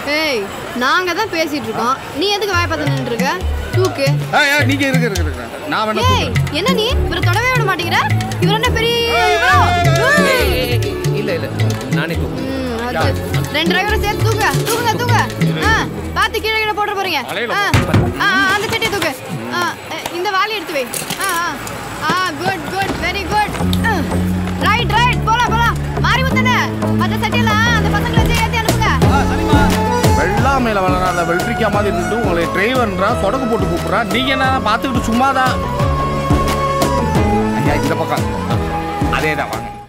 ஏய் நாங்க தான் பேசிட்டு இருக்கோம் நீ எதுக்கு வாய் பார்த்து நின்று இருக்க தூக்கு ஏய், ஏய், நீங்க இருக்க இருக்க இருக்க நான் வேணா ஏய் என்ன நீ இவரை தொடவே விட மாட்டேங்கிற இவர் என்ன பெரிய இவரோ? ஏய். இல்ல இல்ல நானே தூக்கு ம், அது. ரெண்டு டிரைவரும் சேர்த்து தூக்க தூக்குங்க தூக்க ஆ பார்த்து கீழே கீழே போட்டு போறீங்க தலையில ஆ ஆ, ஆ, அந்த சட்டியை தூக்கு ஆ எ, இந்த வாளி எடுத்து வை ஆ ஆ ஆ good good very good right right போலாம் போலாம் மாறி முத்தனே மற்ற சட்டியெல்லாம் அந்த பசங்களை வச்சு ஏற்றி அனுப்புங்க வெள்ளாமையில வளராத வெள்ளரிக்கா மாதிரி இருந்துட்டு உங்களை டிரைவர்ன்றா சொடக்கு போட்டு கூப்பிடுறான் நீங்க என்ன பார்த்துக்கிட்டு சும்மாதான் ஐயா இந்த பக்கம் அதே தான் வாங்க